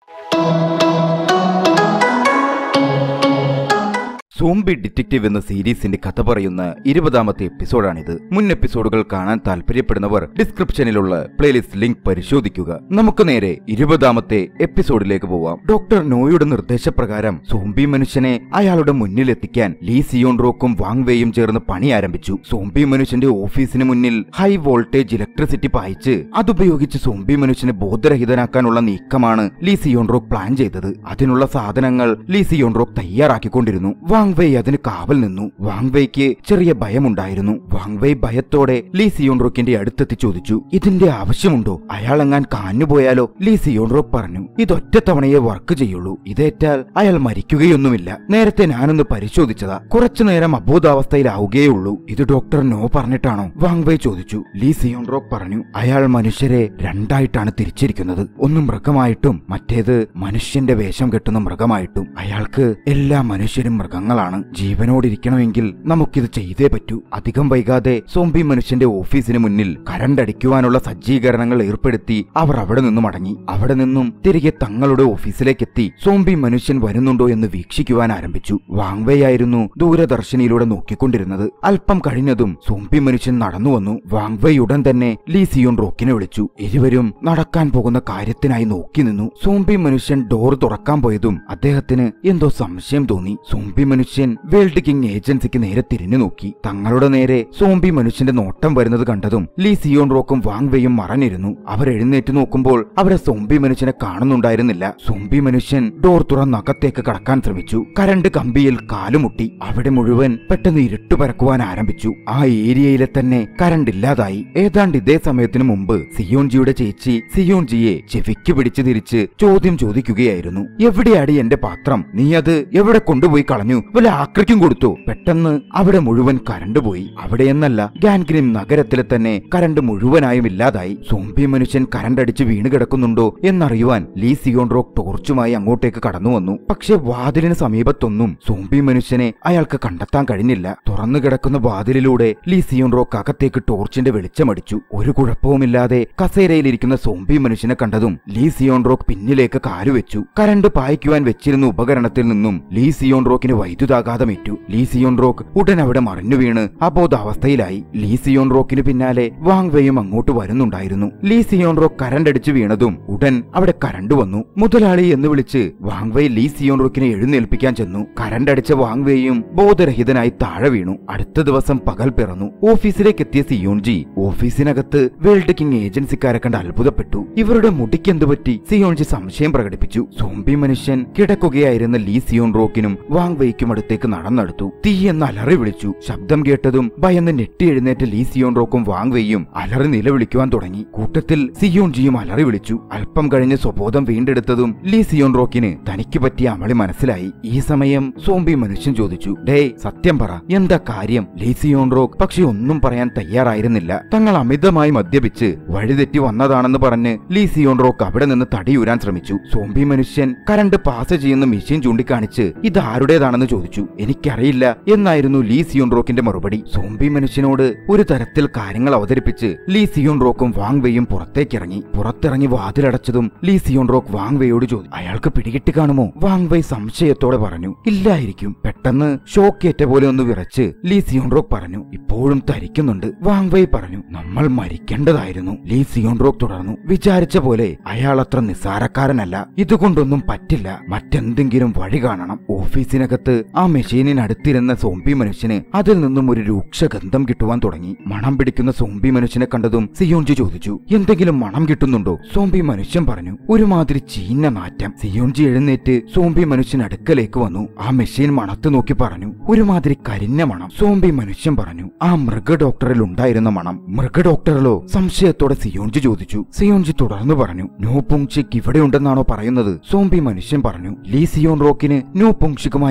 zombie detective എന്ന സീരീസിന്റെ കഥ പറയുന്ന ഇരുപതാമത്തെ എപ്പിസോഡാണിത് മുൻ എപ്പിസോഡുകൾ കാണാൻ താല്പര്യപ്പെടുന്നവർ ഡിസ്ക്രിപ്ഷനിലുള്ള പ്ലേലിസ്റ്റ് ലിങ്ക് പരിശോധിക്കുക നമുക്ക് നേരെ ഇരുപതാമത്തെ എപ്പിസോഡിലേക്ക് പോവാം ഡോക്ടർ നോയുടെ നിർദ്ദേശപ്രകാരം സോംബി മനുഷ്യനെ അയാളുടെ മുന്നിലെത്തിക്കാൻ ലീ സിയോൺ റോക്കും വാങ്വേയും ചേർന്ന് പണി ആരംഭിച്ചു സോംബി മനുഷ്യന്റെ ഓഫീസിന് മുന്നിൽ ഹൈ വോൾട്ടേജ് ഇലക്ട്രിസിറ്റി പായിച്ച് അതുപയോഗിച്ച് സോംബി മനുഷ്യനെ ബോധരഹിതനാക്കാനുള്ള നീക്കമാണ് ലീ സിയോൺ റോക്ക് പ്ലാൻ ചെയ്തത് അതിനുള്ള സാധനങ്ങൾ ലീ സിയോൺ റോക്ക് തയ്യാറാക്കിക്കൊണ്ടിരുന്നു വാങ്വേ അതിന് കാവൽ നിന്നു വാങ്വേയ്ക്ക് ചെറിയ ഭയമുണ്ടായിരുന്നു വാങ്വേ ഭയത്തോടെ ലീ സിയോൺ റോക്കിന്റെ അടുത്തെത്തി ചോദിച്ചു ഇതിന്റെ ആവശ്യമുണ്ടോ അയാളെങ്ങാൻ കാഞ്ഞുപോയാലോ ലീ സിയോൺ റോക്ക് പറഞ്ഞു ഇതൊറ്റ തവണയെ വർക്ക് ചെയ്യുള്ളൂ ഇതേറ്റാൽ അയാൾ മരിക്കുകയൊന്നുമില്ല നേരത്തെ ഞാനൊന്ന് പരിശോധിച്ചതാ കുറച്ചു നേരം അബോധാവസ്ഥയിലാവുകയുള്ളൂ ഇത് ഡോക്ടർ നോ പറഞ്ഞിട്ടാണോ വാങ്വേ ചോദിച്ചു ലീ സിയോൺ റോക്ക് പറഞ്ഞു അയാൾ മനുഷ്യരെ രണ്ടായിട്ടാണ് തിരിച്ചിരിക്കുന്നത് ഒന്ന് മൃഗമായിട്ടും മറ്റേത് മനുഷ്യന്റെ വേഷം കെട്ടുന്ന മൃഗമായിട്ടും അയാൾക്ക് എല്ലാ മനുഷ്യരും മൃഗങ്ങളാണ് ജീവനോടിരിക്കണമെങ്കിൽ നമുക്കിത് ചെയ്തേ പറ്റൂ അധികം വൈകാതെ സോംബി മനുഷ്യന്റെ ഓഫീസിന് മുന്നിൽ കരണ്ട് അടിക്കുവാനുള്ള സജ്ജീകരണങ്ങൾ ഏർപ്പെടുത്തി അവർ അവിടെ നിന്നും മടങ്ങി അവിടെ നിന്നും തിരികെ തങ്ങളുടെ ഓഫീസിലേക്കെത്തി സോംബി മനുഷ്യൻ വരുന്നുണ്ടോ എന്ന് വീക്ഷിക്കുവാൻ ആരംഭിച്ചു വാങ്വയായിരുന്നു ദൂരദർശനിയിലൂടെ നോക്കിക്കൊണ്ടിരുന്നത് അല്പം കഴിഞ്ഞതും സോംബി മനുഷ്യൻ നടന്നു വന്നു വാങ്വൈ ഉടൻ തന്നെ ലീ സിയോൺ റോക്കിനെ വിളിച്ചു ഇരുവരും നടക്കാൻ പോകുന്ന കാര്യത്തിനായി നോക്കി നിന്നു സോംബി മനുഷ്യൻ ഡോർ തുറക്കാൻ പോയതും അദ്ദേഹത്തിന് എന്തോ സംശയം തോന്നി സോംബി മനുഷ്യൻ വേൾഡ് കിങ് ഏജൻസിക്ക് നേരെ തിരിഞ്ഞു നോക്കി തങ്ങളുടെ നേരെ സോംബി മനുഷ്യന്റെ നോട്ടം വരുന്നത് കണ്ടതും ലീ സിയോൺ റോക്കും വാങ്വയും മറഞ്ഞിരുന്നു അവർ എഴുന്നേറ്റ് നോക്കുമ്പോൾ അവരെ സോംബി മനുഷ്യനെ കാണുന്നുണ്ടായിരുന്നില്ല സോംബി മനുഷ്യൻ ഡോർ തുറന്ന് അകത്തേക്ക് കടക്കാൻ ശ്രമിച്ചു കരണ്ട് കമ്പിയിൽ കാലുമുട്ടി അവിടെ മുഴുവൻ പെട്ടെന്ന് ഇരുട്ടു പരക്കുവാൻ ആരംഭിച്ചു ആ ഏരിയയിലെ തന്നെ കരണ്ട് ഇല്ലാതായി ഏതാണ്ട് ഇതേ സമയത്തിനു മുമ്പ് സിയോൺജിയുടെ ചേച്ചി സിയോൺജിയെ ചെവിക്ക് പിടിച്ചു തിരിച്ച് ചോദ്യം ചോദിക്കുകയായിരുന്നു എവിടെയാടി എന്റെ പാത്രം നീ അത് എവിടെ കൊണ്ടുപോയി കളഞ്ഞു വല്ല ആക്രിക്കും കൊടുത്തു പെട്ടെന്ന് അവിടെ മുഴുവൻ കരണ്ട് പോയി അവിടെയെന്നല്ല ഗാൻഗ്രിം നഗരത്തിലെ തന്നെ കരണ്ട് മുഴുവനായും ഇല്ലാതായി സോംബി മനുഷ്യൻ കരണ്ട് അടിച്ച് വീണ് കിടക്കുന്നുണ്ടോ എന്നറിയുവാൻ ലീ സിയോൺ റോക്ക് ടോർച്ചുമായി അങ്ങോട്ടേക്ക് കടന്നു വന്നു പക്ഷെ വാതിലിന് സമീപത്തൊന്നും സോംബി മനുഷ്യനെ അയാൾക്ക് കണ്ടെത്താൻ കഴിഞ്ഞില്ല തുറന്നു കിടക്കുന്ന വാതിലിലൂടെ ലീ സിയോൺ റോക്ക് അകത്തേക്ക് ടോർച്ചിന്റെ വെളിച്ചമടിച്ചു ഒരു കുഴപ്പവുമില്ലാതെ കസേരയിലിരിക്കുന്ന സോംബി മനുഷ്യനെ കണ്ടതും ലീ സിയോൺ റോക്ക് പിന്നിലേക്ക് കാലുവെച്ചു കരണ്ട് പായിക്കുവാൻ വെച്ചിരുന്ന ഉപകരണത്തിൽ നിന്നും ലീ സിയോൺ റോക്കിന് വൈദ്യുതാഘാതമേറ്റു ലീ സിയോൺ റോക്ക് ഉടൻ അവിടെ മറിഞ്ഞു വീണ് അബോധാവസ്ഥയിലായി ലീ സിയോൺ റോക്കിന് പിന്നാലെ വാങ്വേയും അങ്ങോട്ട് വരുന്നുണ്ടായിരുന്നു ലീ സിയോൺ റോക്ക് കരണ്ട് അടിച്ചു വീണതും ഉടൻ അവിടെ കരണ്ട് വന്നു മുതലാളി എന്ന് വിളിച്ച് വാങ്വേ ലീ സിയോൺ റോക്കിനെ എഴുന്നേൽപ്പിക്കാൻ ചെന്നു കരണ്ട് അടിച്ച വാങ്വേയും ബോധരഹിതനായി താഴെ വീണു അടുത്ത ദിവസം പകൽ പിറന്നു ഓഫീസിലേക്ക് എത്തിയ സിയോൺജി ഓഫീസിനകത്ത് വേൾഡ് കിങ് ഏജൻസിക്കാരെ കണ്ട് അത്ഭുതപ്പെട്ടു ഇവരുടെ മുടിക്ക് എന്തു പറ്റി സിയോൺജി സംശയം പ്രകടിപ്പിച്ചു സോംബി മനുഷ്യൻ കിടക്കുകയായിരുന്ന ലീ സിയോൺ റോക്കിനും വാങ്വെയ്ക്കും അടുത്തേക്ക് നടന്നെടുത്തു തീ എന്ന് അലറി വിളിച്ചു ശബ്ദം കേട്ടതും ഭയന്ന് ഞെട്ടി എഴുന്നേറ്റ് ലീ സിയോൺ റോക്കും വാങ്വെയും അലറി നിലവിളിക്കുവാൻ തുടങ്ങി കൂട്ടത്തിൽ സിയോൺജിയും അലറി വിളിച്ചു അല്പം കഴിഞ്ഞ് സ്വബോധം വീണ്ടെടുത്തതും ലീ സിയോൺ റോക്കിന് തനിക്ക് പറ്റിയ അമളി മനസ്സിലായി ഈ സമയം സോംബി മനുഷ്യൻ ചോദിച്ചു ഡേ സത്യം പറ എന്താ കാര്യം ലീ സിയോൺ റോക്ക് പക്ഷെ ഒന്നും പറയാൻ തയ്യാറായിരുന്നില്ല തങ്ങൾ അമിതമായി മദ്യപിച്ച് വഴിതെറ്റി വന്നതാണെന്ന് പറഞ്ഞ് ലീ സിയോൺ റോക്ക് അവിടെ നിന്ന് തടിയൂരാൻ ശ്രമിച്ചു സോംബി മനുഷ്യൻ കരണ്ട് പാസ് ചെയ്യുന്ന മെഷീൻ ചൂണ്ടിക്കാണിച്ച് ഇത് ആരുടേതാണെന്ന് ചോദിച്ചു എനിക്കറിയില്ല എന്നായിരുന്നു ലീ സിയോൺ റോക്കിന്റെ മറുപടി സോംബി മനുഷ്യനോട് ഒരു തരത്തിൽ കാര്യങ്ങൾ അവതരിപ്പിച്ച് ലീ സിയോൺ റോക്കും വാങ്വേയും പുറത്തേക്കിറങ്ങി പുറത്തിറങ്ങി വാതിലടച്ചതും ലീ സിയോൺ റോക്ക് വാങ്വേയോട് ചോദിച്ചു അയാൾക്ക് പിടികിട്ടി കാണുമോ വാങ്വേ സംശയത്തോടെ പറഞ്ഞു ഇല്ലായിരിക്കും പെട്ടെന്ന് ഷോക്കേറ്റ പോലെ ഒന്ന് വിറച്ച് ലീ സിയോൺ റോക്ക് പറഞ്ഞു ഇപ്പോഴും തരിക്കുന്നുണ്ട് വാങ്വേ പറഞ്ഞു നമ്മൾ മരിക്കേണ്ടതായിരുന്നു ലീ സിയോൺ റോക്ക് തുടർന്നു വിചാരിച്ച പോലെ അയാൾ അത്ര നിസ്സാരക്കാരനല്ല ഇതുകൊണ്ടൊന്നും പറ്റില്ല മറ്റെന്തെങ്കിലും വഴി കാണണം ഓഫീസിനകത്ത് ആ മെഷീനിനടുത്തിരുന്ന സോംബി മനുഷ്യന് അതിൽ നിന്നും ഒരു രൂക്ഷ ഗന്ധം കിട്ടുവാൻ തുടങ്ങി മണം പിടിക്കുന്ന സോംബി മനുഷ്യനെ കണ്ടതും സിയോൺജി ചോദിച്ചു എന്തെങ്കിലും മണം കിട്ടുന്നുണ്ടോ സോംബി മനുഷ്യൻ പറഞ്ഞു ഒരുമാതിരി ചീഞ്ഞ നാറ്റം സിയോൺജി എഴുന്നേറ്റ് സോംബി മനുഷ്യൻ അടുക്കലേക്ക് വന്നു ആ മെഷീൻ മണത്ത് നോക്കി പറഞ്ഞു ഒരുമാതിരി കരിഞ്ഞ മണം സോംബി മനുഷ്യൻ പറഞ്ഞു ആ മൃഗ ഡോക്ടറിൽ ഉണ്ടായിരുന്ന മണം മൃഗ ഡോക്ടറിലോ സംശയത്തോടെ സിയോൺജി ചോദിച്ചു സിയോൺജി തുടർന്നു പറഞ്ഞു നോ പുങ്ഷിക് ഇവിടെ ഉണ്ടെന്നാണോ പറയുന്നത് സോംബി മനുഷ്യൻ പറഞ്ഞു ലീ സിയോൺ റോക്കിന് നോ പുങ്ഷിക്കുമായി എന്തേലും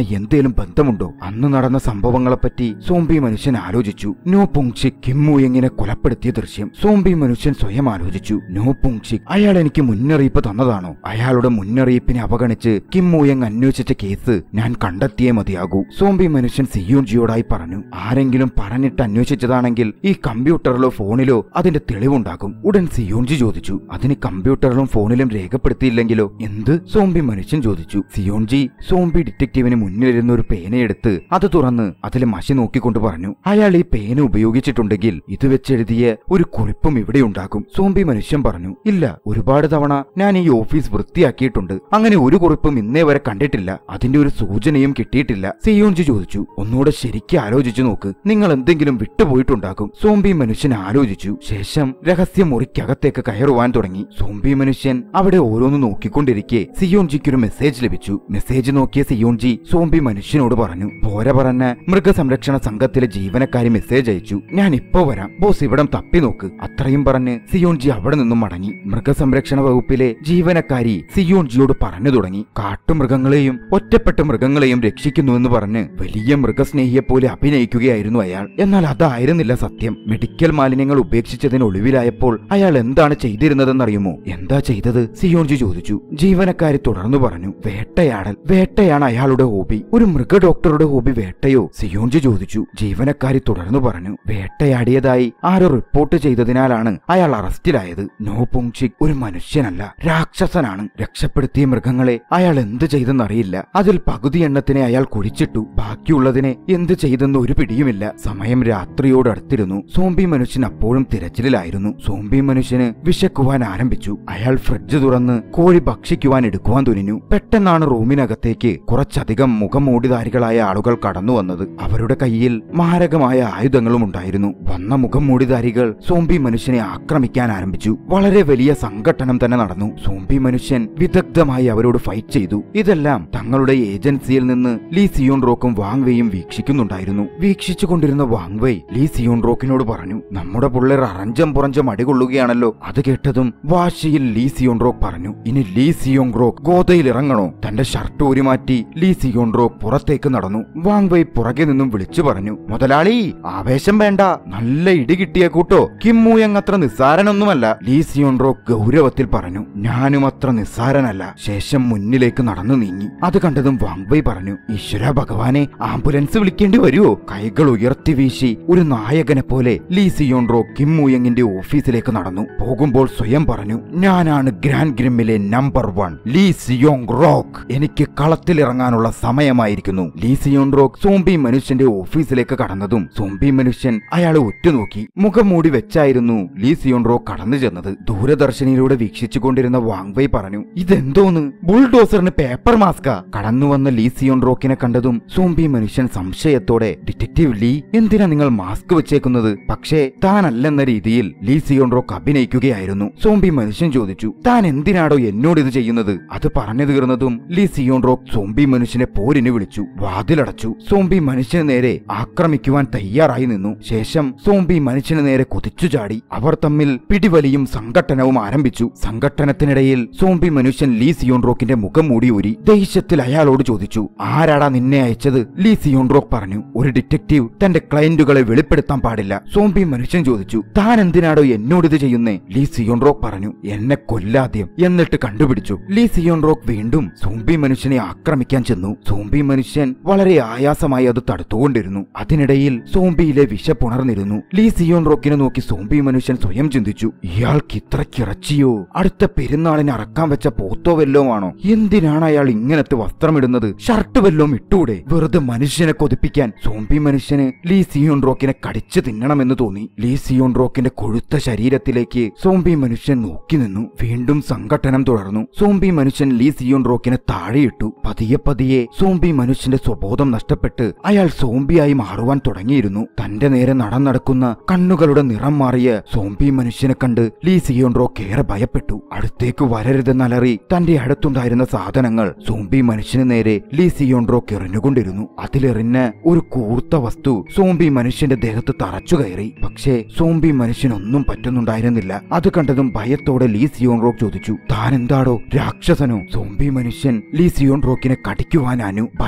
എന്തെങ്കിലും ബന്ധമുണ്ടോ അന്ന് നടന്ന സംഭവങ്ങളെപ്പറ്റി സോംബി മനുഷ്യൻ ആലോചിച്ചു നോ പുങ്ഷിക് കിമ്മുയെങ്ങിനെ കൊലപ്പെടുത്തിയ ദൃശ്യം സോംബി മനുഷ്യൻ സ്വയം ആലോചിച്ചു നോ പുങ്ഷിക് അയാൾ എനിക്ക് മുന്നറിയിപ്പ് തന്നതാണോ അയാളുടെ മുന്നറിയിപ്പിനെ അവഗണിച്ച് കിമ്മുയങ് അന്വേഷിച്ച കേസ് ഞാൻ കണ്ടെത്തിയേ മതിയാകൂ സോംബി മനുഷ്യൻ സിയോൺജിയോടായി പറഞ്ഞു ആരെങ്കിലും പറഞ്ഞിട്ട് അന്വേഷിച്ചതാണെങ്കിൽ ഈ കമ്പ്യൂട്ടറിലോ ഫോണിലോ അതിന്റെ തെളിവുണ്ടാകും ഉടൻ സിയോൺജി ചോദിച്ചു അതിന് കമ്പ്യൂട്ടറിലും ഫോണിലും രേഖപ്പെടുത്തിയില്ലെങ്കിലോ എന്ത് സോംബി മനുഷ്യൻ ചോദിച്ചു സിയോൺജി സോംബി ഡിറ്റക്റ്റീവിന് മുന്നിലിരുന്ന ഒരു പേനയെടുത്ത് അത് തുറന്ന് അതിൽ മഷി നോക്കിക്കൊണ്ട് പറഞ്ഞു അയാൾ ഈ പേന ഉപയോഗിച്ചിട്ടുണ്ടെങ്കിൽ ഇത് വെച്ചെഴുതിയ ഒരു കുറിപ്പും ഇവിടെ ഉണ്ടാകും സോംബി മനുഷ്യൻ പറഞ്ഞു ഇല്ല ഒരുപാട് തവണ ഞാൻ ഈ ഓഫീസ് വൃത്തിയാക്കിയിട്ടുണ്ട് അങ്ങനെ ഒരു കുറിപ്പും ഇന്നേ വരെ കണ്ടിട്ടില്ല അതിന്റെ ഒരു സൂചനയും കിട്ടിയിട്ടില്ല സിയോൺജി ചോദിച്ചു ഒന്നുകൂടെ ശരിക്കും ആലോചിച്ചു നോക്ക് നിങ്ങൾ എന്തെങ്കിലും വിട്ടുപോയിട്ടുണ്ടാകും സോംബി മനുഷ്യൻ ആലോചിച്ചു ശേഷം രഹസ്യ മുറിക്കകത്തേക്ക് കയറുവാൻ തുടങ്ങി സോംബി മനുഷ്യൻ അവിടെ ഓരോന്ന് നോക്കിക്കൊണ്ടിരിക്കെ സിയോൺജിക്ക് ഒരു മെസ്സേജ് ലഭിച്ചു മെസ്സേജ് നോക്കിയ സിയോൺജി സോംബി മനുഷ്യനോട് പറഞ്ഞു പോര പറഞ്ഞ മൃഗസംരക്ഷണ സംഘത്തിലെ ജീവനക്കാരി മെസ്സേജ് അയച്ചു ഞാൻ ഇപ്പോ വരാം ബോസ് ഇവിടം തപ്പി നോക്ക് അത്രയും പറഞ്ഞ് സിയോൺജി അവിടെ നിന്നും മടങ്ങി മൃഗസംരക്ഷണ വകുപ്പിലെ ജീവനക്കാരി സിയോൺജിയോട് പറഞ്ഞു തുടങ്ങി കാട്ടുമൃഗങ്ങളെയും ഒറ്റപ്പെട്ട മൃഗങ്ങളെയും രക്ഷിക്കുന്നുവെന്ന് പറഞ്ഞ് വലിയ മൃഗസ്നേഹിയെ പോലെ അഭിനയിക്കുകയായിരുന്നു അയാൾ എന്നാൽ അതായിരുന്നില്ല സത്യം മെഡിക്കൽ മാലിന്യങ്ങൾ ഉപേക്ഷിച്ചതിന് ഒളിവിലായപ്പോൾ അയാൾ എന്താണ് ചെയ്തിരുന്നതെന്നറിയുമോ എന്താ ചെയ്തത് സിയോൺജി ചോദിച്ചു ജീവനക്കാരി തുടർന്നു പറഞ്ഞു വേട്ടയാടൽ വേട്ടയാണ് അയാളുടെ ഹോബി ഒരു മൃഗ ഡോക്ടറുടെ ഹോബി വേട്ടയോ സിയോൺജി ചോദിച്ചു ജീവനക്കാരി തുടർന്നു പറഞ്ഞു വേട്ടയാടിയതായി ആരോ റിപ്പോർട്ട് ചെയ്തതിനാലാണ് അയാൾ അറസ്റ്റിലായത് നോ പുങ്ഷിക് ഒരു മനുഷ്യനല്ല രാക്ഷസനാണ് രക്ഷപ്പെടുത്തിയ മൃഗങ്ങളെ അയാൾ എന്ത് ചെയ്തെന്നറിയില്ല അതിൽ പകുതി എണ്ണത്തിനെ അയാൾ കുഴിച്ചിട്ടു ബാക്കിയുള്ളതിനെ എന്ത് ചെയ്തെന്ന് ഒരു പിടിയുമില്ല സമയം രാത്രിയോടടുത്തിരുന്നു സോംബി മനുഷ്യൻ അപ്പോഴും തിരച്ചിലിലായിരുന്നു സോംബി മനുഷ്യന് വിശക്കുവാൻ ആരംഭിച്ചു അയാൾ ഫ്രിഡ്ജ് തുറന്ന് കോഴി ഭക്ഷിക്കുവാൻ എടുക്കുവാൻ തുനിഞ്ഞു പെട്ടെന്നാണ് റൂമിനകത്തേക്ക് കുറച്ചധികം മുഖംമൂടിധാരികളായ ആളുകൾ കടന്നു വന്നത് അവരുടെ കയ്യിൽ മാരകമായ ആയുധങ്ങളും ഉണ്ടായിരുന്നു വന്ന മുഖംമൂടിധാരികൾ സോംബി മനുഷ്യനെ ആക്രമിക്കാൻ ആരംഭിച്ചു വളരെ വലിയ സംഘട്ടനം തന്നെ നടന്നു സോംബി മനുഷ്യൻ വിദഗ്ധമായി അവരോട് ഫൈറ്റ് ചെയ്തു ഇതെല്ലാം തങ്ങളുടെ ഏജൻസിയിൽ നിന്ന് ലീ സിയോൺ റോക്കും വാങ്വെയും വീക്ഷിക്കുന്നുണ്ടായിരുന്നു വീക്ഷിച്ചുകൊണ്ടിരുന്ന വാങ്വൈ ലീ സിയോൺ റോക്കിനോട് പറഞ്ഞു നമ്മുടെ പിള്ളേർ അറഞ്ചം പുറഞ്ചം അടികൊള്ളുകയാണല്ലോ അത് കേട്ടതും വാശിയിൽ ലീ സിയോൺ റോക്ക് പറഞ്ഞു ഇനി ലീ സിയോൺ റോക്ക് ഗോതയിൽ ഇറങ്ങണോ തന്റെ ഷർട്ട് ഊരി മാറ്റി ലീ സിയോൺ റോക്ക് പുറത്തേക്ക് നടന്നു വാങ്വൈ പുറകെ നിന്നും വിളിച്ചു പറഞ്ഞു മുതലാളി ആവേശം വേണ്ട നല്ല ഇടി കിട്ടിയ കൂട്ടോ കിമ്മൂയങ് അത്ര നിസ്സാരനൊന്നുമല്ല ലീ സിയോൺ റോക്ക് ഗൗരവത്തിൽ പറഞ്ഞു ഞാനും അത്ര നിസ്സാരനല്ല ശേഷം മുന്നിലേക്ക് നടന്നു നീങ്ങി അത് കണ്ടതും വാങ്വൈ പറഞ്ഞു ഈശ്വര ഭഗവാനെ ആംബുലൻസ് വിളിക്കേണ്ടി വരുമോ കൈകൾ ഉയർത്തി വീശി ഒരു നായകനെ പോലെ ലീ സിയോൺ റോക്ക് കിമ്മൂയങ്ങിന്റെ ഓഫീസിലേക്ക് നടന്നു പോകുമ്പോൾ സ്വയം പറഞ്ഞു ഞാനാണ് ഗ്രാൻഡ് ഗ്രിമ്മിലെ number one Lee Seong Rock എനിക്ക് കളത്തിലിറങ്ങാനുള്ള സമയമായിരിക്കുന്നു ലീ സിയോൺ റോക്ക് സോംബി മനുഷ്യന്റെ ഓഫീസിലേക്ക് കടന്നതും സോംബി മനുഷ്യൻ അയാളെ ഉറ്റുനോക്കി മുഖം മൂടി വെച്ചായിരുന്നു ലീ സിയോൺ റോക്ക് കടന്നു ചെന്നത് ദൂരദർശനിലൂടെ വീക്ഷിച്ചുകൊണ്ടിരുന്ന വാങ്വൈ പറഞ്ഞു ഇതെന്തോന്ന് ബുൾഡോസറിന് പേപ്പർ മാസ്ക കടന്നു വന്ന ലീ സിയോൺ റോക്കിനെ കണ്ടതും സോംബി മനുഷ്യൻ സംശയത്തോടെ ഡിറ്റക്റ്റീവ് ലീ എന്തിനാ നിങ്ങൾ മാസ്ക് വെച്ചേക്കുന്നത് പക്ഷേ താനല്ലെന്ന രീതിയിൽ ലീ സിയോൺ റോക്ക് അഭിനയിക്കുകയായിരുന്നു സോംബി മനുഷ്യൻ ചോദിച്ചു താൻ എന്തിനാടോ എന്നോട് ഇത് ചെയ്യുന്നത് അത് പറഞ്ഞു തീർന്നതും ലീ സിയോൺ റോക്ക് സോംബി മനുഷ്യനെ പോരിന് വിളിച്ചു വാതിലടച്ചു സോംബി മനുഷ്യന് നേരെ ആക്രമിക്കുവാൻ തയ്യാറായി നിന്നു ശേഷം സോംബി മനുഷ്യന് നേരെ കുതിച്ചു ചാടി അവർ തമ്മിൽ പിടിവലിയും സംഘട്ടനവും ആരംഭിച്ചു സംഘട്ടനത്തിനിടയിൽ സോംബി മനുഷ്യൻ ലീ സിയോൺ റോക്കിന്റെ മുഖം മൂടി ഊരി ദേഷ്യത്തിൽ അയാളോട് ചോദിച്ചു ആരാടാ നിന്നെ അയച്ചത് ലീ സിയോൺ റോക്ക് പറഞ്ഞു ഒരു ഡിറ്റക്റ്റീവ് തന്റെ ക്ലയന്റുകളെ വെളിപ്പെടുത്താൻ പാടില്ല സോംബി മനുഷ്യൻ ചോദിച്ചു താൻ എന്തിനാടോ എന്നോട് ഇത് ചെയ്യുന്നേ ലീ സിയോൺ റോക്ക് പറഞ്ഞു എന്നെ കൊല്ലാദ്യം എന്നിട്ട് കണ്ടുപിടിച്ചു ലീ സിയോൺ റോക്ക് വീണ്ടും സോംബി മനുഷ്യനെ ആക്രമിക്കാൻ ചെന്നു സോംബി മനുഷ്യൻ വളരെ ആയാസമായി അത് തടുത്തുകൊണ്ടിരുന്നു അതിനിടയിൽ സോംബിയിലെ വിശപ്പുണർന്നിരുന്നു ലീ സിയോൺ റോക്കിനെ നോക്കി സോംബി മനുഷ്യൻ സ്വയം ചിന്തിച്ചു ഇയാൾക്ക് ഇത്രക്കിറച്ചിയോ അടുത്ത പെരുന്നാളിന് അറക്കാൻ വെച്ച പോത്തോ വല്ലോ ആണോ എന്തിനാണ് അയാൾ ഇങ്ങനത്തെ വസ്ത്രമിടുന്നത് ഷർട്ട് വല്ലോം ഇട്ടൂടെ വെറുതെ മനുഷ്യനെ കൊതിപ്പിക്കാൻ സോംബി മനുഷ്യന് ലീ സിയോൺ റോക്കിനെ കടിച്ചു തിന്നണമെന്ന് തോന്നി ലീ സിയോൺ റോക്കിന്റെ കൊഴുത്ത ശരീരത്തിലേക്ക് സോംബി മനുഷ്യൻ നോക്കി നിന്നു വീണ്ടും സംഘട്ടനം തുടർന്നു സോംബി മനുഷ്യൻ ലീ സിയോൺ റോക്കിനെ താഴെയിട്ടു പതിയെ പതിയെ സോംബി മനുഷ്യന്റെ സ്വബോധം നഷ്ടപ്പെട്ട് അയാൾ സോംബിയായി മാറുവാൻ തുടങ്ങിയിരുന്നു തന്റെ നേരെ നടന്നടക്കുന്ന കണ്ണുകളുടെ നിറം മാറിയ സോംബി മനുഷ്യനെ കണ്ട് ലീ സിയോൺ റോക്ക് ഏറെ ഭയപ്പെട്ടു അടുത്തേക്ക് വരരുതെന്നലറി തന്റെ അടുത്തുണ്ടായിരുന്ന സാധനങ്ങൾ സോംബി മനുഷ്യന് നേരെ ലീ സിയോൺ റോക്ക് എറിഞ്ഞുകൊണ്ടിരുന്നു അതിലെറിഞ്ഞ ഒരു കൂർത്ത വസ്തു സോംബി മനുഷ്യന്റെ ദേഹത്ത് തറച്ചു കയറി പക്ഷേ സോംബി മനുഷ്യനൊന്നും പറ്റുന്നുണ്ടായിരുന്നില്ല അത് കണ്ടതും ഭയത്തോടെ ലീ സിയോൺ റോക്ക് ചോദിച്ചു താൻ എന്താടോ രാക്ഷസനോ സോംബി മനുഷ്യൻ ലീ സിയോൺ റോക്കിനെ കടിക്കുവാൻ അനു ഭയ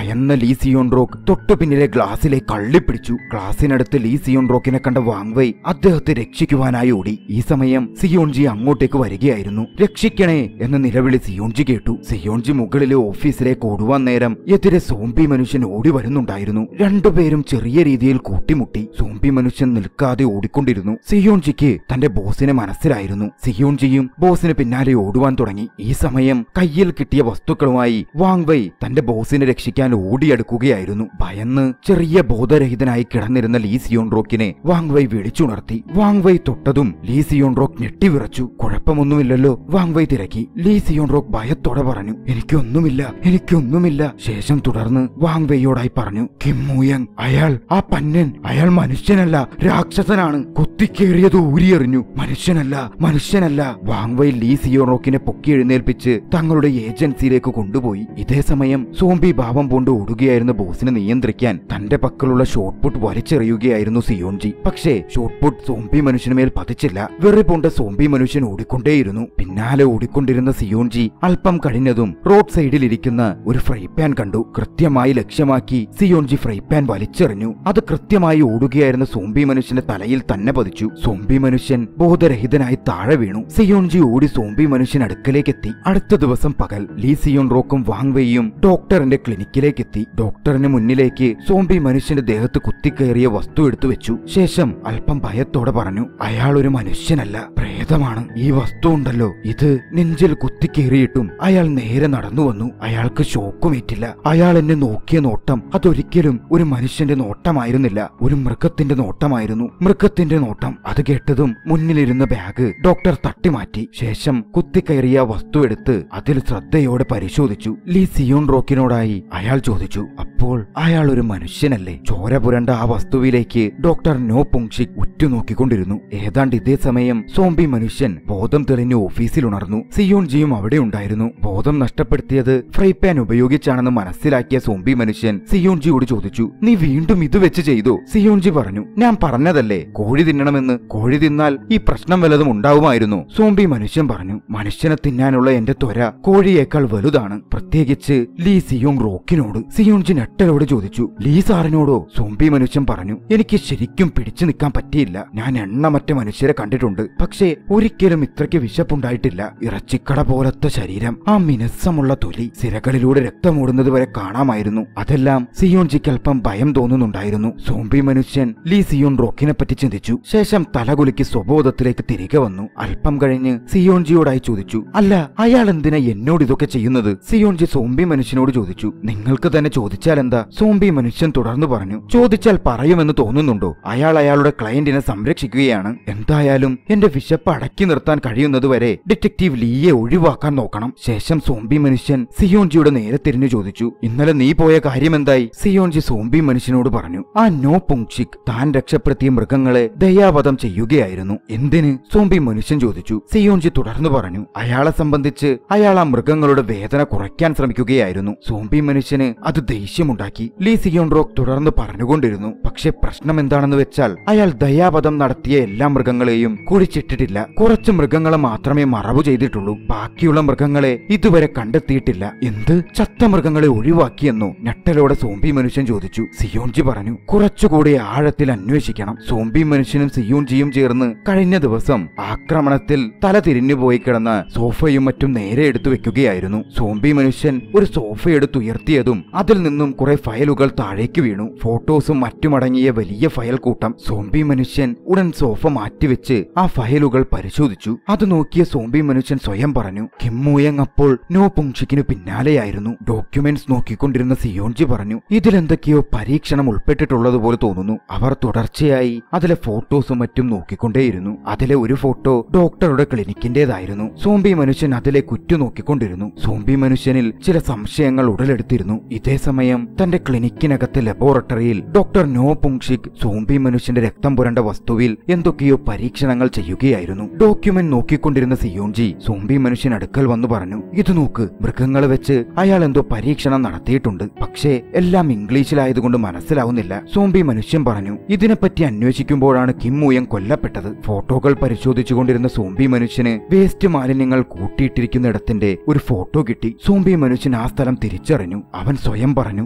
ഭയന്ന ലീ സിയോൺ റോക്ക് തൊട്ടു പിന്നിലെ ഗ്ലാസിലേക്ക് കള്ളിപ്പിടിച്ചു ഗ്ലാസിനടുത്ത് ലീ സിയോൺ റോക്കിനെ കണ്ട വാങ്വൈ അദ്ദേഹത്തെ രക്ഷിക്കുവാനായി ഓടി ഈ സമയം സിയോൺജി അങ്ങോട്ടേക്ക് വരികയായിരുന്നു രക്ഷിക്കണേ എന്ന നിലവിളി സിയോൺജി കേട്ടു സിയോൺജി മുകളിലെ ഓഫീസിലേക്ക് ഓടുവാൻ നേരം എതിരെ സോംബി മനുഷ്യൻ ഓടി വരുന്നുണ്ടായിരുന്നു രണ്ടുപേരും ചെറിയ രീതിയിൽ കൂട്ടിമുട്ടി സോംബി മനുഷ്യൻ നിൽക്കാതെ ഓടിക്കൊണ്ടിരുന്നു സിയോൺജിക്ക് തന്റെ ബോസിനെ മനസ്സിലായിരുന്നു സിയോൺജിയും ബോസിന് പിന്നാലെ ഓടുവാൻ തുടങ്ങി ഈ സമയം കയ്യിൽ കിട്ടിയ വസ്തുക്കളുമായി വാങ്വൈ തന്റെ ബോസിനെ രക്ഷിക്കാൻ ഓടിയെടുക്കുകയായിരുന്നു ഭയന്ന് ചെറിയ ബോധരഹിതനായി കിടന്നിരുന്ന ലീ സിയോൺ റോക്കിനെ വാങ്വൈ വിളിച്ചുണർത്തി വാങ്വൈ തൊട്ടതും ലീ സിയോൺ റോക്ക് ഞെട്ടിവിറച്ചു കുഴപ്പമൊന്നുമില്ലല്ലോ വാങ്വൈ തിരക്കി ലീ സിയോൺ റോക്ക് ഭയത്തോടെ പറഞ്ഞു എനിക്കൊന്നുമില്ല എനിക്കൊന്നുമില്ല ശേഷം തുടർന്ന് വാങ്വൈയോടായി പറഞ്ഞു കിമ്മൂയങ് അയാൾ ആ പന്നൻ അയാൾ മനുഷ്യനല്ല രാക്ഷസനാണ് കുത്തിക്കേറിയത് ഊരിയെറിഞ്ഞു മനുഷ്യനല്ല മനുഷ്യനല്ല വാങ്വൈ ലീ സിയോൺ റോക്കിനെ പൊക്കി എഴുന്നേൽപ്പിച്ച് തങ്ങളുടെ ഏജൻസിയിലേക്ക് കൊണ്ടുപോയി ഇതേ സമയം സോംബി ഭാവം കൊണ്ട് ഓടുകയായിരുന്ന ബോസിനെ നിയന്ത്രിക്കാൻ തന്റെ പക്കലുള്ള ഷോട്ട് പുട്ട് വലിച്ചെറിയുകയായിരുന്നു സിയോൺജി പക്ഷേ ഷോട്ട് പുട്ട് സോംബി മനുഷ്യന് മേൽ പതിച്ചില്ല വെറി പൂണ്ട സോംബി മനുഷ്യൻ ഓടിക്കൊണ്ടേയിരുന്നു പിന്നാലെ ഓടിക്കൊണ്ടിരുന്ന സിയോൺജി അല്പം കഴിഞ്ഞതും റോഡ് സൈഡിൽ ഇരിക്കുന്ന ഒരു ഫ്രൈ പാൻ കണ്ടു കൃത്യമായി ലക്ഷ്യമാക്കി സിയോൺജി ഫ്രൈ പാൻ വലിച്ചെറിഞ്ഞു അത് കൃത്യമായി ഓടുകയായിരുന്ന സോംബി മനുഷ്യന്റെ തലയിൽ തന്നെ പതിച്ചു സോംബി മനുഷ്യൻ ബോധരഹിതനായി താഴെ വീണു സിയോൺജി ഓടി സോംബി മനുഷ്യൻ അടുക്കലേക്ക് എത്തി അടുത്ത ദിവസം പകൽ ലീ സിയോൺ റോക്കും വാങ്വെയും ഡോക്ടറിന്റെ ക്ലിനിക്കിലേക്ക് എത്തി ഡോക്ടറിന് മുന്നിലേക്ക് സോംബി മനുഷ്യന്റെ ദേഹത്ത് കുത്തിക്കയറിയ വസ്തു എടുത്തു വെച്ചു ശേഷം അല്പം ഭയത്തോടെ പറഞ്ഞു അയാൾ ഒരു മനുഷ്യനല്ല പ്രേതമാണ് ഈ വസ്തു ഉണ്ടല്ലോ ഇത് നെഞ്ചിൽ കുത്തിക്കേറിയിട്ടും അയാൾ നേരെ നടന്നു വന്നു അയാൾക്ക് ഷോക്കുമേറ്റില്ല അയാൾ എന്നെ നോക്കിയ നോട്ടം അതൊരിക്കലും ഒരു മനുഷ്യന്റെ നോട്ടമായിരുന്നില്ല ഒരു മൃഗത്തിന്റെ നോട്ടമായിരുന്നു മൃഗത്തിന്റെ നോട്ടം അത് കേട്ടതും മുന്നിലിരുന്ന ബാഗ് ഡോക്ടർ തട്ടിമാറ്റി ശേഷം കുത്തിക്കയറിയ വസ്തു എടുത്ത് അതിൽ ശ്രദ്ധയോടെ പരിശോധിച്ചു ലീ സിയോൺ റോക്കിനോടായി അയാൾ ചോദിച്ചു അപ്പോൾ അയാൾ ഒരു മനുഷ്യനല്ലേ ചോര പുരണ്ട ആ വസ്തുവിലേക്ക് ഡോക്ടർ നോ പുങ്ഷിക് ഉറ്റുനോക്കിക്കൊണ്ടിരുന്നു ഏതാണ്ട് ഇതേ സമയം സോംബി മനുഷ്യൻ ബോധം തെളിഞ്ഞ് ഓഫീസിൽ ഉണർന്നു സിയോൺജിയും അവിടെ ഉണ്ടായിരുന്നു ബോധം നഷ്ടപ്പെടുത്തിയത് ഫ്രൈ പാൻ ഉപയോഗിച്ചാണെന്ന് മനസ്സിലാക്കിയ സോംബി മനുഷ്യൻ സിയോൺജിയോട് ചോദിച്ചു നീ വീണ്ടും ഇത് വെച്ച് ചെയ്തോ സിയോൺജി പറഞ്ഞു ഞാൻ പറഞ്ഞതല്ലേ കോഴി തിന്നണമെന്ന് കോഴി തിന്നാൽ ഈ പ്രശ്നം വല്ലതും ഉണ്ടാവുമായിരുന്നു സോംബി മനുഷ്യൻ പറഞ്ഞു മനുഷ്യനെ തിന്നാനുള്ള എന്റെ ത്വര കോഴിയേക്കാൾ വലുതാണ് പ്രത്യേകിച്ച് ലീ സിയോങ് റോക്കിനോട് സിയോൺജി നെട്ടലോട് ചോദിച്ചു ലീ സാറിനോടോ സോംബി മനുഷ്യൻ പറഞ്ഞു എനിക്ക് ശരിക്കും പിടിച്ചു നിൽക്കാൻ പറ്റിയില്ല ഞാൻ എണ്ണമറ്റ മനുഷ്യരെ കണ്ടിട്ടുണ്ട് പക്ഷേ ഒരിക്കലും ഇത്രയ്ക്ക് വിശപ്പുണ്ടായിട്ടില്ല ഇറച്ചിക്കട പോലത്തെ ശരീരം ആ മിനുസമുള്ള തൊലി സിരകളിലൂടെ രക്തമോടുന്നത് വരെ കാണാമായിരുന്നു അതെല്ലാം സിയോൺജിക്ക് അല്പം ഭയം തോന്നുന്നുണ്ടായിരുന്നു സോംബി മനുഷ്യൻ ലീ സിയോൺ റോക്കിനെ പറ്റി ചിന്തിച്ചു ശേഷം തലകുലുക്കി സ്വബോധത്തിലേക്ക് തിരികെ വന്നു അല്പം കഴിഞ്ഞ് സിയോൺജിയോടായി ചോദിച്ചു അല്ല അയാൾ എന്തിനാ എന്നോട് ഇതൊക്കെ ചെയ്യുന്നത് സിയോൺജി സോംബി മനുഷ്യനോട് ചോദിച്ചു നിങ്ങൾക്ക് തന്നെ ചോദിച്ചാൽ എന്താ സോംബി മനുഷ്യൻ തുടർന്നു പറഞ്ഞു ചോദിച്ചാൽ പറയുമെന്ന് തോന്നുന്നുണ്ടോ അയാൾ അയാളുടെ ക്ലയന്റിനെ സംരക്ഷിക്കുകയാണ് എന്തായാലും എന്റെ വിശപ്പ് അടക്കി നിർത്താൻ കഴിയുന്നതുവരെ ഡിറ്റക്റ്റീവ് ലീയെ ഒഴിവാക്കാൻ നോക്കണം ശേഷം സോംബി മനുഷ്യൻ സിയോൺജിയുടെ നേരെ തിരിഞ്ഞു ചോദിച്ചു ഇന്നലെ നീ പോയ കാര്യം എന്തായി സിയോൺജി സോംബി മനുഷ്യനോട് പറഞ്ഞു ആ നോ പുങ്ഷിക് താൻ രക്ഷപ്പെടുത്തിയ മൃഗങ്ങളെ ദയാവധം ചെയ്യുകയായിരുന്നു എന്തിന് സോംബി മനുഷ്യൻ ചോദിച്ചു സിയോൺജി തുടർന്നു പറഞ്ഞു അയാളെ സംബന്ധിച്ച് അയാൾ ആ മൃഗങ്ങളുടെ വേദന കുറയ്ക്കാൻ ശ്രമിക്കുകയായിരുന്നു സോംബി മനുഷ്യന് അത് ദേഷ്യമുണ്ടാക്കി ലീ സിയോൺ റോക്ക് തുടർന്ന് പറഞ്ഞുകൊണ്ടിരുന്നു പക്ഷെ പ്രശ്നം എന്താണെന്ന് വെച്ചാൽ അയാൾ ദയാവധം നടത്തിയ എല്ലാ മൃഗങ്ങളെയും കുഴിച്ചിട്ടിട്ടില്ല കുറച്ച് മൃഗങ്ങളെ മാത്രമേ മറവു ചെയ്തിട്ടുള്ളൂ ബാക്കിയുള്ള മൃഗങ്ങളെ ഇതുവരെ കണ്ടെത്തിയിട്ടില്ല എന്ത് ചത്ത മൃഗങ്ങളെ ഒഴിവാക്കിയെന്നോ ഞെട്ടലോടെ സോംബി മനുഷ്യൻ ചോദിച്ചു സിയോൺജി പറഞ്ഞു കുറച്ചുകൂടി ആഴത്തിൽ അന്വേഷിക്കണം സോംബി മനുഷ്യനും സിയോൺജിയും ചേർന്ന് കഴിഞ്ഞ ദിവസം ആക്രമണത്തിൽ തല തിരിഞ്ഞുപോയി കിടന്ന സോഫയും മറ്റും നേരെ എടുത്തു വെക്കുകയായിരുന്നു സോംബി മനുഷ്യൻ ഒരു സോഫ എടുത്തുയർത്തിയതും അതിൽ നിന്നും കുറെ ഫയലുകൾ താഴേക്ക് വീണു ഫോട്ടോസും മറ്റുമടങ്ങിയ വലിയ ഫയൽ കൂട്ടം സോംബി മനുഷ്യൻ ഉടൻ സോഫ മാറ്റിവെച്ച് ആ ഫയലുകൾ പരിശോധിച്ചു അത് നോക്കിയ സോംബി മനുഷ്യൻ സ്വയം പറഞ്ഞു കിമ്മൂയങ് അപ്പോൾ നോ പുങ്ഷിക്കിനു പിന്നാലെയായിരുന്നു ഡോക്യുമെന്റ്സ് നോക്കിക്കൊണ്ടിരുന്ന സിയോൺജി പറഞ്ഞു ഇതിലെന്തൊക്കെയോ പരീക്ഷണം ഉൾപ്പെട്ടിട്ടുള്ളതുപോലെ തോന്നുന്നു അവർ തുടർച്ചയായി അതിലെ ഫോട്ടോസും മറ്റും നോക്കിക്കൊണ്ടേയിരുന്നു അതിലെ ഒരു ഫോട്ടോ ഡോക്ടറുടെ ക്ലിനിക്കിന്റേതായിരുന്നു സോംബി മനുഷ്യൻ അതിലെ കുറ്റു നോക്കിക്കൊണ്ടിരുന്നു സോംബി മനുഷ്യനിൽ ചില സംശയങ്ങൾ ഉടലെടുത്തിരുന്നു ഇതേ സമയം തന്റെ ക്ലിനിക്കിനകത്തെ ലബോറട്ടറിയിൽ ഡോക്ടർ നോ പുങ്ഷിക് സോംബി മനുഷ്യന്റെ രക്തം പുരണ്ട വസ്തുവിൽ എന്തൊക്കെയോ പരീക്ഷണങ്ങൾ ചെയ്യുകയായിരുന്നു ഡോക്യുമെന്റ് നോക്കിക്കൊണ്ടിരുന്ന സിയോൺജി സോംബി മനുഷ്യൻ അടുക്കൽ വന്നു പറഞ്ഞു ഇത് നോക്ക് മൃഗങ്ങളെ വെച്ച് അയാൾ എന്തോ പരീക്ഷണം നടത്തിയിട്ടുണ്ട് പക്ഷേ എല്ലാം ഇംഗ്ലീഷിലായതുകൊണ്ട് മനസ്സിലാവുന്നില്ല സോംബി മനുഷ്യൻ പറഞ്ഞു ഇതിനെപ്പറ്റി അന്വേഷിക്കുമ്പോഴാണ് കിം മൂയം കൊല്ലപ്പെട്ടത് ഫോട്ടോകൾ പരിശോധിച്ചുകൊണ്ടിരുന്ന സോംബി മനുഷ്യന് വേസ്റ്റ് മാലിന്യങ്ങൾ കൂട്ടിയിട്ടിരിക്കുന്നിടത്തിന്റെ ഒരു ഫോട്ടോ കിട്ടി സോംബി മനുഷ്യൻ ആ സ്ഥലം തിരിച്ചറിഞ്ഞു അവൻ സ്വയം പറഞ്ഞു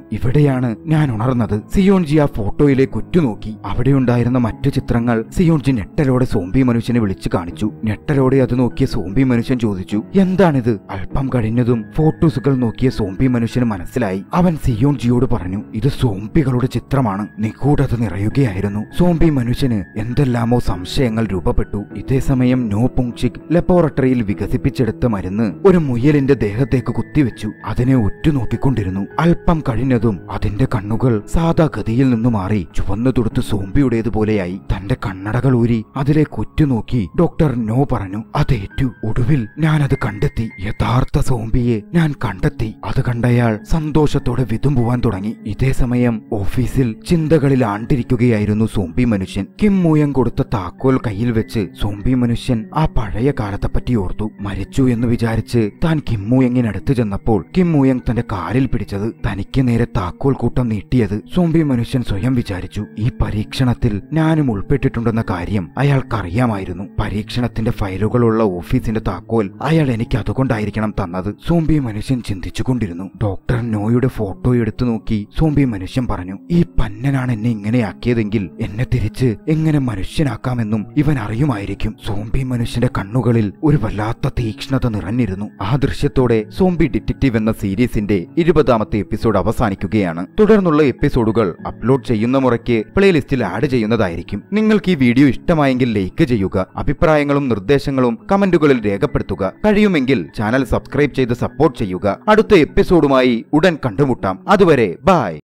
ഇവിടെയാണ് ഞാൻ ഉണർന്നത് സിയോൺജി ആ ഫോട്ടോയിലേക്ക് ഉറ്റുനോക്കി അവിടെയുണ്ടായിരുന്ന മറ്റു ചിത്രങ്ങൾ സിയോൺജി ഞെട്ടലോടെ സോംബി മനുഷ്യനെ വിളിച്ചു കാണിച്ചു ഞെട്ടലോടെ അത് നോക്കിയ സോംബി മനുഷ്യൻ ചോദിച്ചു എന്താണിത് അല്പം കഴിഞ്ഞതും ഫോട്ടോസുകൾ നോക്കിയ സോംബി മനുഷ്യന് മനസ്സിലായി അവൻ സിയോൺജിയോട് പറഞ്ഞു ഇത് സോംബികളുടെ ചിത്രമാണ് നിഗൂഢത നിറയുകയായിരുന്നു സോംബി മനുഷ്യന് എന്തെല്ലാമോ സംശയങ്ങൾ രൂപപ്പെട്ടു ഇതേ സമയം നോ പുങ്ചിക് ലബോറട്ടറിയിൽ വികസിപ്പിച്ചെടുത്ത മരുന്ന് ഒരു മുയലിന്റെ ദേഹത്തേക്ക് കുത്തിവെച്ചു അതിനെ ഉറ്റുനോക്കിക്കൊണ്ടിരുന്നു അല്പം കഴിഞ്ഞതും അതിന്റെ കണ്ണുകൾ സാധാ ഗതിയിൽ നിന്നു മാറി ചുവന്നു തുടുത്ത് സോംബിയുടേതുപോലെയായി തന്റെ കണ്ണടകൾ ഊരി അതിലേക്ക് ഉറ്റുനോക്കി ഡോക്ടർ നോ പറഞ്ഞു അതേറ്റു ഒടുവിൽ ഞാനത് കണ്ടെത്തി യഥാർത്ഥ സോംബിയെ ഞാൻ കണ്ടെത്തി അത് കണ്ടയാൾ സന്തോഷത്തോടെ വിതുമ്പുവാൻ തുടങ്ങി ഇതേ സമയം ഓഫീസിൽ ചിന്തകളിൽ ആണ്ടിരിക്കുകയായിരുന്നു സോംബി മനുഷ്യൻ കിം മൂയം കൊടുത്ത താക്കോൽ കയ്യിൽ വെച്ച് സോംബി മനുഷ്യൻ ആ പഴയ കാലത്തെപ്പറ്റി ഓർത്തു മരിച്ചു എന്ന് വിചാരിച്ച് താൻ കിം മൂയങ്ങിനടുത്ത് ചെന്നപ്പോൾ കിം മൂയങ് തന്റെ കാലിൽ പിടിച്ചത് തനിക്ക് നേരെ താക്കോൽ കൂട്ടം നീട്ടിയത് സോംബി മനുഷ്യൻ സ്വയം വിചാരിച്ചു ഈ പരീക്ഷണത്തിൽ ഞാനും ഉൾപ്പെട്ടിട്ടുണ്ടെന്ന കാര്യം അയാൾക്കറിയാമായിരുന്നു പരീക്ഷണത്തിന്റെ ഫയലുകളുള്ള ഓഫീസിന്റെ താക്കോൽ അയാൾ എനിക്ക് അതുകൊണ്ടായിരിക്കണം തന്നത് സോംബി മനുഷ്യൻ ചിന്തിച്ചുകൊണ്ടിരുന്നു ഡോക്ടർ നോയുടെ ഫോട്ടോ എടുത്തു നോക്കി സോംബി മനുഷ്യൻ പറഞ്ഞു ഈ പന്നനാണ് എന്നെ ഇങ്ങനെയാക്കിയതെങ്കിൽ എന്നെ തിരിച്ച് എങ്ങനെ മനുഷ്യനാക്കാമെന്നും ഇവൻ അറിയുമായിരിക്കും സോംബി മനുഷ്യന്റെ കണ്ണുകളിൽ ഒരു വല്ലാത്ത തീക്ഷ്ണത നിറഞ്ഞിരുന്നു ആ ദൃശ്യത്തോടെ സോംബി ഡിറ്റക്റ്റീവ് എന്ന സീരീസിന്റെ ഇരുപതാമത്തെ എപ്പിസോഡ് അവസാനിക്കുകയാണ് തുടർന്നുള്ള എപ്പിസോഡുകൾ അപ്ലോഡ് ചെയ്യുന്ന മുറയ്ക്ക് പ്ലേലിസ്റ്റിൽ ആഡ് ചെയ്യുന്നതായിരിക്കും നിങ്ങൾക്ക് ഈ വീഡിയോ ഇഷ്ടമായെങ്കിൽ ലൈക്ക് ചെയ്യുക അഭിപ്രായങ്ങളും നിർദ്ദേശങ്ങളും കമന്റുകളിൽ രേഖപ്പെടുത്തുക കഴിയുമെങ്കിൽ ചാനൽ സബ്സ്ക്രൈബ് ചെയ്ത് സപ്പോർട്ട് ചെയ്യുക അടുത്ത എപ്പിസോഡുമായി ഉടൻ കണ്ടുമുട്ടാം അതുവരെ ബൈ